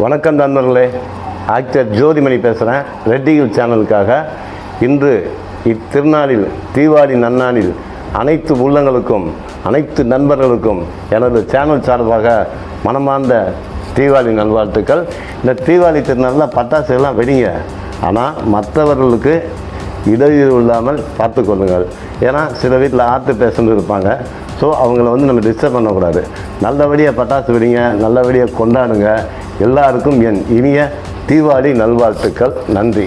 வணக்கம் நண்பர்களே ஆக்டர் ஜோதிமணி பேசுகிறேன் ரெட்டிகள் சேனலுக்காக இன்று இத்திருநாளில் தீபாவளி நன்னாளில் அனைத்து உள்ளங்களுக்கும் அனைத்து நண்பர்களுக்கும் எனது சேனல் சார்பாக மனமார்ந்த தீபாவளி நல்வாழ்த்துக்கள் இந்த தீபாவளி திருநாளில் பட்டாசுகள்லாம் வெடிங்க ஆனால் மற்றவர்களுக்கு இடையூறு இல்லாமல் பார்த்து கொள்ளுங்கள் ஏன்னா சில வீட்டில் ஆர்ட் பேஷண்ட் இருப்பாங்க ஸோ அவங்கள வந்து நம்ம டிஸ்டர்ப் பண்ணக்கூடாது நல்லபடியாக பட்டாசு வெடிங்க நல்லபடியாக கொண்டாடுங்க எல்லாருக்கும் என் இனிய தீபாவளி நல்வாழ்த்துக்கள் நன்றி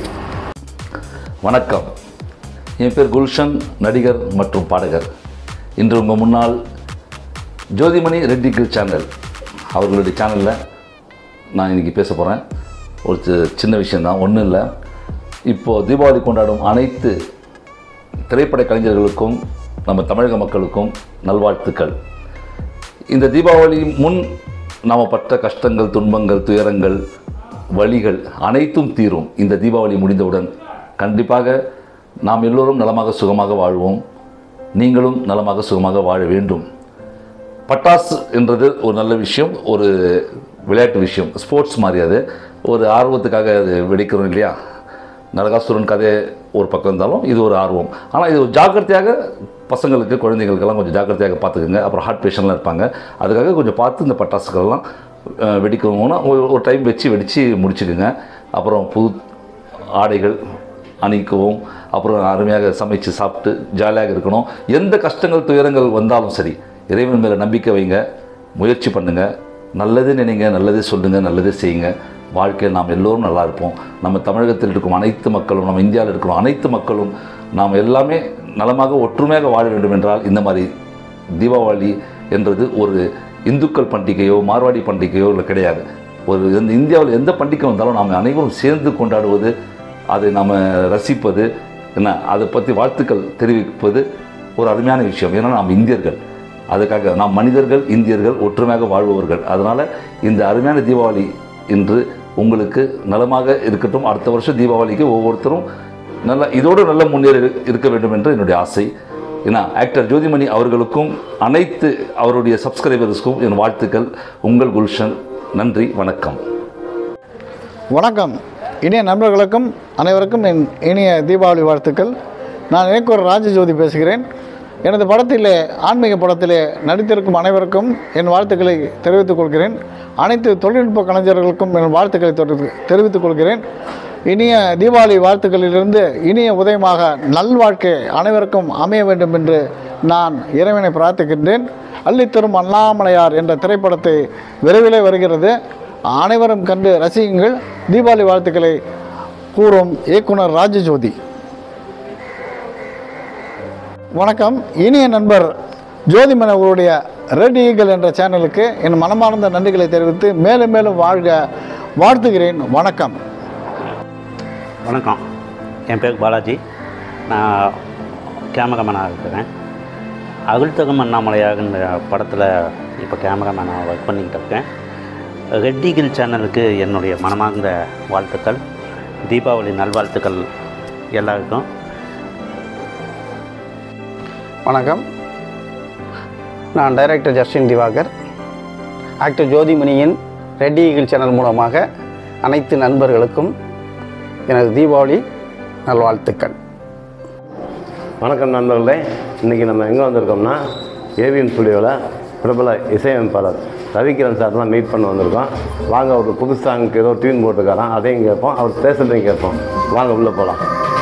வணக்கம் என் பேர் குல்ஷன் நடிகர் மற்றும் பாடகர் இன்று உங்கள் முன்னால் ஜோதிமணி ரெட்டிக்கிள் சேனல் அவர்களுடைய சேனலில் நான் இன்றைக்கி பேச போகிறேன் ஒரு சி- சின்ன விஷயந்தான் ஒன்றும் இல்லை இப்போது தீபாவளி கொண்டாடும் அனைத்து திரைப்பட கலைஞர்களுக்கும் நம்ம தமிழக மக்களுக்கும் நல்வாழ்த்துக்கள் இந்த தீபாவளி முன் நாம் பட்ட கஷ்டங்கள் துன்பங்கள் துயரங்கள் வழிகள் அனைத்தும் தீரும் இந்த தீபாவளி முடிந்தவுடன் கண்டிப்பாக நாம் எல்லோரும் நலமாக சுகமாக வாழ்வோம் நீங்களும் நலமாக சுகமாக வாழ வேண்டும் பட்டாசு என்றது ஒரு நல்ல விஷயம் ஒரு விளையாட்டு விஷயம் ஸ்போர்ட்ஸ் மாதிரி அது ஒரு ஆர்வத்துக்காக அது வெடிக்கிறோம் இல்லையா நரகாசுரன் கதை ஒரு பக்கம் இருந்தாலும் இது ஒரு ஆர்வம் ஆனால் இது ஒரு ஜாக்கிரதையாக பசங்களுக்கு குழந்தைங்களுக்கெல்லாம் கொஞ்சம் ஜாக்கிரதையாக பார்த்துக்குங்க அப்புறம் ஹார்ட் பேஷண்ட்லாம் இருப்பாங்க அதுக்காக கொஞ்சம் பார்த்து இந்த பட்டாசுகளெல்லாம் அஹ், வெடிக்கணும்னா ஒரு ஒரு டைம் வச்சு வெடித்து முடிச்சுக்குங்க அப்புறம் புது ஆடைகள் அணிக்கவும் அப்புறம் அருமையாக சமைச்சு சாப்பிட்டு ஜாலியாக இருக்கணும் எந்த கஷ்டங்கள் துயரங்கள் வந்தாலும் சரி இறைவன் மேலே நம்பிக்கை வைங்க முயற்சி பண்ணுங்கள் நல்லது நினைங்க நல்லது சொல்லுங்கள் நல்லது செய்யுங்க வாழ்க்கையில் நாம் எல்லோரும் நல்லா இருப்போம் நம்ம தமிழகத்தில் இருக்கும் அனைத்து மக்களும் நம்ம இந்தியாவில் இருக்கிற அனைத்து மக்களும் நாம் எல்லாமே நலமாக ஒற்றுமையாக வாழ வேண்டும் என்றால் இந்த மாதிரி தீபாவளி என்றது ஒரு இந்துக்கள் பண்டிகையோ மார்வாடி பண்டிகையோ இல்லை கிடையாது ஒரு இந்த இந்தியாவில் எந்த பண்டிகை வந்தாலும் நாம் அனைவரும் சேர்ந்து கொண்டாடுவது அதை நாம் ரசிப்பது என்ன அதை பற்றி வாழ்த்துக்கள் தெரிவிப்பது ஒரு அருமையான விஷயம் ஏன்னா நாம் இந்தியர்கள் அதுக்காக நாம் மனிதர்கள் இந்தியர்கள் ஒற்றுமையாக வாழ்பவர்கள் அதனால் இந்த அருமையான தீபாவளி இன்று உங்களுக்கு நலமாக இருக்கட்டும் அடுத்த வருஷம் தீபாவளிக்கு ஒவ்வொருத்தரும் நல்ல இதோடு நல்ல முன்னேறி இருக்க வேண்டும் என்று என்னுடைய ஆசை ஏன்னா ஆக்டர் ஜோதிமணி அவர்களுக்கும் அனைத்து அவருடைய சப்ஸ்கிரைபர்ஸ்க்கும் என் வாழ்த்துக்கள் உங்கள் குல்ஷன் நன்றி வணக்கம் வணக்கம் இனிய நண்பர்களுக்கும் அனைவருக்கும் என் இனிய தீபாவளி வாழ்த்துக்கள் நான் இயக்குவர் ராஜஜோதி பேசுகிறேன் எனது படத்திலே ஆன்மீக படத்திலே நடித்திருக்கும் அனைவருக்கும் என் வாழ்த்துக்களை தெரிவித்துக் கொள்கிறேன் அனைத்து தொழில்நுட்ப கலைஞர்களுக்கும் என் வாழ்த்துக்களை தெரிவி- தெரிவித்துக் கொள்கிறேன் இனிய தீபாவளி வாழ்த்துக்களிலிருந்து இனிய உதயமாக நல்வாழ்க்கை அனைவருக்கும் அமைய வேண்டும் என்று நான் இறைவனை பிரார்த்திக்கின்றேன் அள்ளித்தரும் அண்ணாமலையார் என்ற திரைப்படத்தை விரைவிலே வருகிறது அனைவரும் கண்டு ரசியுங்கள் தீபாவளி வாழ்த்துக்களை கூறும் இயக்குனர் ராஜஜோதி வணக்கம் இனிய நண்பர் ஜோதிமன் அவர்களுடைய ரெட் ஈகிள் என்ற சேனலுக்கு என் மனமார்ந்த நன்றிகளை தெரிவித்து மேலும் மேலும் வாழ்க வாழ்த்துகிறேன் வணக்கம் வணக்கம் என் பேர் பாலாஜி நான் கேமராமேனாக இருக்கிறேன் அகில்தகம் அண்ணாமலையாகின்ற படத்தில் இப்போ கேமராமேனாக ஒர்க் பண்ணிக்கிட்டு இருக்கேன் ரெட்டிகில் சேனலுக்கு என்னுடைய மனமார்ந்த வாழ்த்துக்கள் தீபாவளி நல்வாழ்த்துக்கள் எல்லாருக்கும் வணக்கம் நான் டைரக்டர் ஜஸ்டின் திவாகர் ஆக்டர் ஜோதிமணியின் ரெட்டி ஈகிள் சேனல் மூலமாக அனைத்து நண்பர்களுக்கும் எனது தீபாவளி நல்வாழ்த்துக்கள் வணக்கம் நண்பர்களே இன்றைக்கி நம்ம எங்கே வந்திருக்கோம்னா ஏவிஎம் ஸ்டுடியோவில் பிரபல இசையமைப்பாளர் ரவிக்கிரண் சார்லாம் மீட் பண்ண வந்திருக்கோம் வாங்க ஒரு புது சாங்க்கு ஏதோ டியூன் போட்டுக்காரான் அதையும் கேட்போம் அவர் பேசுகிறதையும் கேட்போம் வாங்க உள்ளே போகலாம்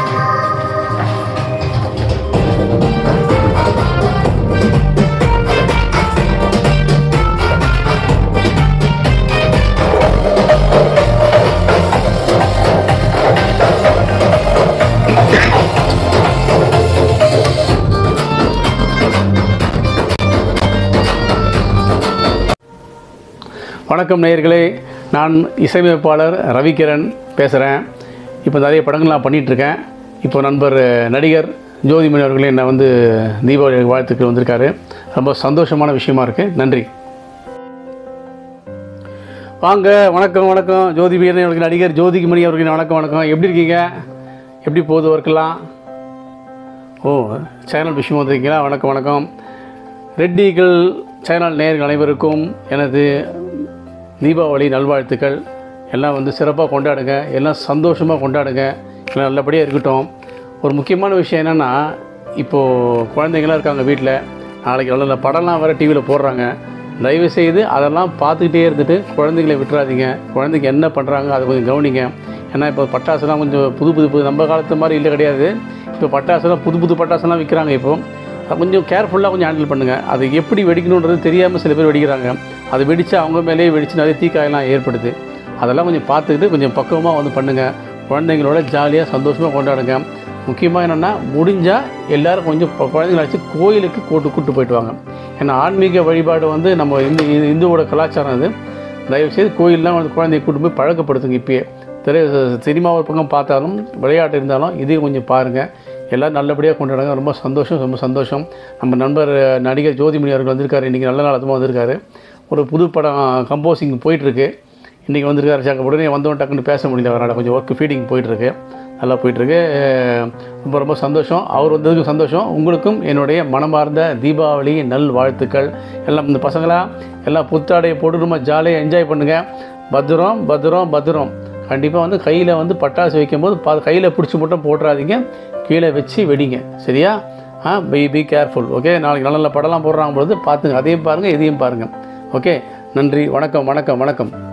வணக்கம் நேயர்களே நான் இசையமைப்பாளர் ரவிகிரண் பேசுகிறேன் இப்போ நிறைய படங்கள் நான் பண்ணிகிட்ருக்கேன் இப்போ நண்பர் நடிகர் ஜோதிமணி அவர்களே என்னை வந்து தீபாவளி வாழ்த்துக்கு வந்திருக்காரு ரொம்ப சந்தோஷமான விஷயமா இருக்குது நன்றி வாங்க வணக்கம் வணக்கம் ஜோதிமணி அவர்கள் நடிகர் ஜோதிமணி அவர்கள் வணக்கம் வணக்கம் எப்படி இருக்கீங்க எப்படி போகுது ஒர்க்கெல்லாம் ஓ சேனல் விஷயமா வந்திருக்கீங்களா வணக்கம் வணக்கம் ரெட் ஈகிள் சேனல் நேயர்கள் அனைவருக்கும் எனது தீபாவளி நல்வாழ்த்துக்கள் எல்லாம் வந்து சிறப்பாக கொண்டாடுங்க எல்லாம் சந்தோஷமாக கொண்டாடுங்க எல்லாம் நல்லபடியாக இருக்கட்டும் ஒரு முக்கியமான விஷயம் என்னென்னா இப்போது குழந்தைங்களாம் இருக்காங்க வீட்டில் நாளைக்கு நல்ல நல்ல படம்லாம் வேறு டிவியில் போடுறாங்க தயவு செய்து அதெல்லாம் பார்த்துக்கிட்டே இருந்துட்டு குழந்தைங்களை விட்டுறாதீங்க குழந்தைங்க என்ன பண்ணுறாங்க அதை கொஞ்சம் கவனிங்க ஏன்னா இப்போ பட்டாசுலாம் கொஞ்சம் புது புது புது நம்ம காலத்து மாதிரி இல்லை கிடையாது இப்போ பட்டாசுலாம் புது புது பட்டாசுலாம் விற்கிறாங்க இப்போ அது கொஞ்சம் கேர்ஃபுல்லாக கொஞ்சம் ஹேண்டில் பண்ணுங்கள் அது எப்படி வெடிக்கணுன்றது தெரியாமல் சில பேர் வெடிக்கிறாங்க அது வெடித்து அவங்க மேலேயே வெடித்து நிறைய தீக்காயெல்லாம் ஏற்படுது அதெல்லாம் கொஞ்சம் பார்த்துக்கிட்டு கொஞ்சம் பக்குவமாக வந்து பண்ணுங்கள் குழந்தைங்களோட ஜாலியாக சந்தோஷமாக கொண்டாடுங்க முக்கியமாக என்னென்னா முடிஞ்சால் எல்லோரும் கொஞ்சம் கொ- குழந்தைங்கள வச்சு கோயிலுக்கு கூட்டு கூட்டு போயிட்டு வாங்க ஏன்னா ஆன்மீக வழிபாடு வந்து நம்ம இந்து இந்து- இந்துவோட கலாச்சாரம் அது தயவுசெய்து கோயிலெலாம் வந்து குழந்தைய கூட்டு போய் பழக்கப்படுத்துங்க இப்பயே திரை சினிமா ஒரு பக்கம் பார்த்தாலும் விளையாட்டு இருந்தாலும் இதையும் கொஞ்சம் பாருங்கள் எல்லோரும் நல்லபடியாக கொண்டாடுங்க ரொம்ப சந்தோஷம் ரொம்ப சந்தோஷம் நம்ம நண்பர் நடிகர் ஜோதிமணி அவர்கள் வந்திருக்காரு இன்றைக்கி நல்ல நாள் அதுமாக வந்திருக்காரு ஒரு புது படம் கம்போசிங் போயிட்டுருக்கு இன்றைக்கி வந்திருக்காரு சாக்க உடனே வந்தவன் டக்குன்னு பேச முடியல அவரால் கொஞ்சம் ஒர்க் ஃபீடிங் போயிட்டுருக்கு நல்லா போயிட்டுருக்கு ரொம்ப ரொம்ப சந்தோஷம் அவர் வந்ததுக்கு சந்தோஷம் உங்களுக்கும் என்னுடைய மனமார்ந்த தீபாவளி நல் வாழ்த்துக்கள் எல்லாம் இந்த பசங்களா எல்லாம் புத்தாடையை போட்டு ரொம்ப ஜாலியாக என்ஜாய் பண்ணுங்கள் பத்திரம் பத்திரம் பத்திரம் கண்டிப்பாக வந்து கையில் வந்து பட்டாசு வைக்கும்போது பா கையில் பிடிச்சி மட்டும் போட்டுறாதீங்க கீழே வச்சு வெடிங்க சரியா ஆ பி பி கேர்ஃபுல் ஓகே நாளைக்கு நல்ல நல்ல படம்லாம் போடுறாங்க பொழுது பார்த்துங்க அதையும் பாருங்கள் இதையும் பாருங்கள் ஓகே நன்றி வணக்கம் வணக்கம் வணக்கம்